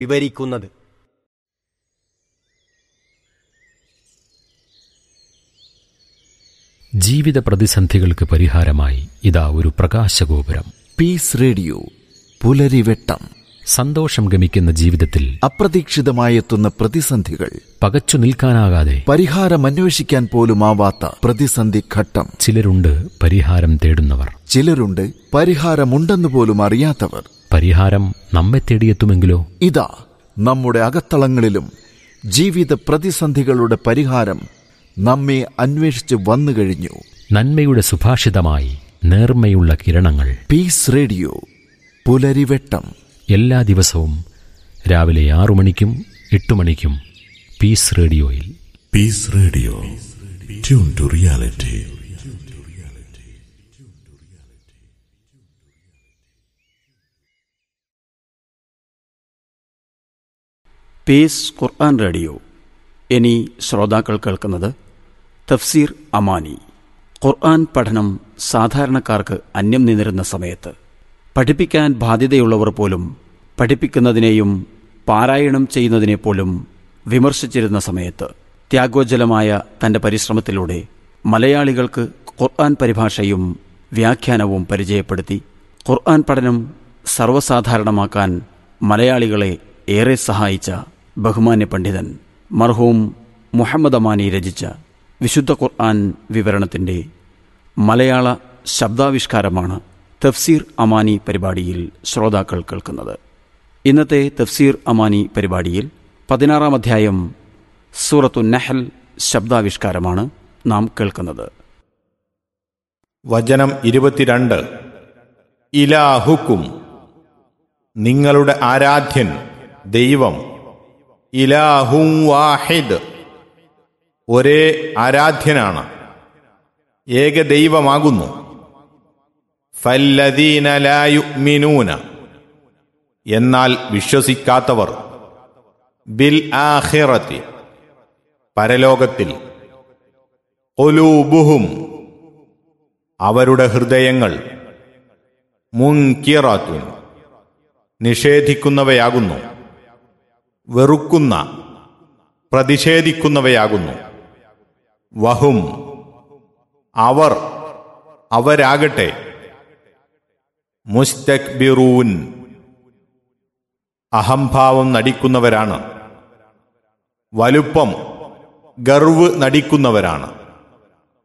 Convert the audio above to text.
വിവരിക്കുന്നത് ജീവിത പ്രതിസന്ധികൾക്ക് പരിഹാരമായി ഇതാ ഒരു പ്രകാശഗോപുരം പീസ് റേഡിയോ പുലരിവെട്ടം സന്തോഷം ഗമിക്കുന്ന ജീവിതത്തിൽ അപ്രതീക്ഷിതമായെത്തുന്ന പ്രതിസന്ധികൾ പകച്ചു നിൽക്കാനാകാതെ പരിഹാരമന്വേഷിക്കാൻ പോലുമാവാത്ത പ്രതിസന്ധി ഘട്ടം ചിലരുണ്ട് പരിഹാരം തേടുന്നവർ ചിലരുണ്ട് പരിഹാരമുണ്ടെന്ന് പോലും അറിയാത്തവർ പരിഹാരം നമ്മെ തേടിയെത്തുമെങ്കിലോ ഇതാ നമ്മുടെ അകത്തളങ്ങളിലും ജീവിത പ്രതിസന്ധികളുടെ പരിഹാരം നമ്മെ അന്വേഷിച്ച് വന്നു കഴിഞ്ഞു നന്മയുടെ സുഭാഷിതമായി നേർമ്മയുള്ള കിരണങ്ങൾ പീസ് റേഡിയോ പുലരിവെട്ടം എല്ലാ ദിവസവും രാവിലെ ആറു മണിക്കും എട്ട് മണിക്കും പീസ് റേഡിയോയിൽ Peace Radio. Tune to reality. Peace ഖുർആൻ റേഡിയോ ഇനി ശ്രോതാക്കൾ കേൾക്കുന്നത് തഫ്സീർ അമാനി ഖുർആൻ പഠനം സാധാരണക്കാർക്ക് അന്യം നിന്നിരുന്ന സമയത്ത് പഠിപ്പിക്കാൻ ബാധ്യതയുള്ളവർ പോലും പഠിപ്പിക്കുന്നതിനെയും പാരായണം ചെയ്യുന്നതിനെ പോലും വിമർശിച്ചിരുന്ന സമയത്ത് ത്യാഗോജ്ജലമായ തന്റെ പരിശ്രമത്തിലൂടെ മലയാളികൾക്ക് ഖുർആൻ പരിഭാഷയും വ്യാഖ്യാനവും പരിചയപ്പെടുത്തി ഖുർആൻ പഠനം സർവ്വസാധാരണമാക്കാൻ മലയാളികളെ ഏറെ സഹായിച്ച ബഹുമാന്യ പണ്ഡിതൻ മർഹൂം മുഹമ്മദ് അമാനി രചിച്ച വിശുദ്ധ ഖുർആൻ വിവരണത്തിന്റെ മലയാള ശബ്ദാവിഷ്കാരമാണ് തഫ്സീർ അമാനി പരിപാടിയിൽ ശ്രോതാക്കൾ കേൾക്കുന്നത് ഇന്നത്തെ തഫ്സീർ അമാനി പരിപാടിയിൽ പതിനാറാം അധ്യായം സൂറത്തു നഹൽ ശബ്ദാവിഷ്കാരമാണ് നാം കേൾക്കുന്നത് വചനം ഇരുപത്തിരണ്ട് ഇലാഹുക്കും നിങ്ങളുടെ ആരാധ്യൻ ദൈവം ഇലാഹും വാഹിദ് ഒരേ ആരാധ്യനാണ് ഏകദൈവമാകുന്നു ഫല്ലദീനലായുമിനൂന എന്നാൽ വിശ്വസിക്കാത്തവർ ബിൽ ആഖിറത്തി പരലോകത്തിൽ ഒലൂബുഹും അവരുടെ ഹൃദയങ്ങൾ മുൻകിറാത്തുൻ നിഷേധിക്കുന്നവയാകുന്നു വെറുക്കുന്ന പ്രതിഷേധിക്കുന്നവയാകുന്നു വഹും അവർ അവരാകട്ടെ മുസ്തക്ബിറൂൻ അഹംഭാവം നടിക്കുന്നവരാണ് വലുപ്പം ഗർവ് നടിക്കുന്നവരാണ്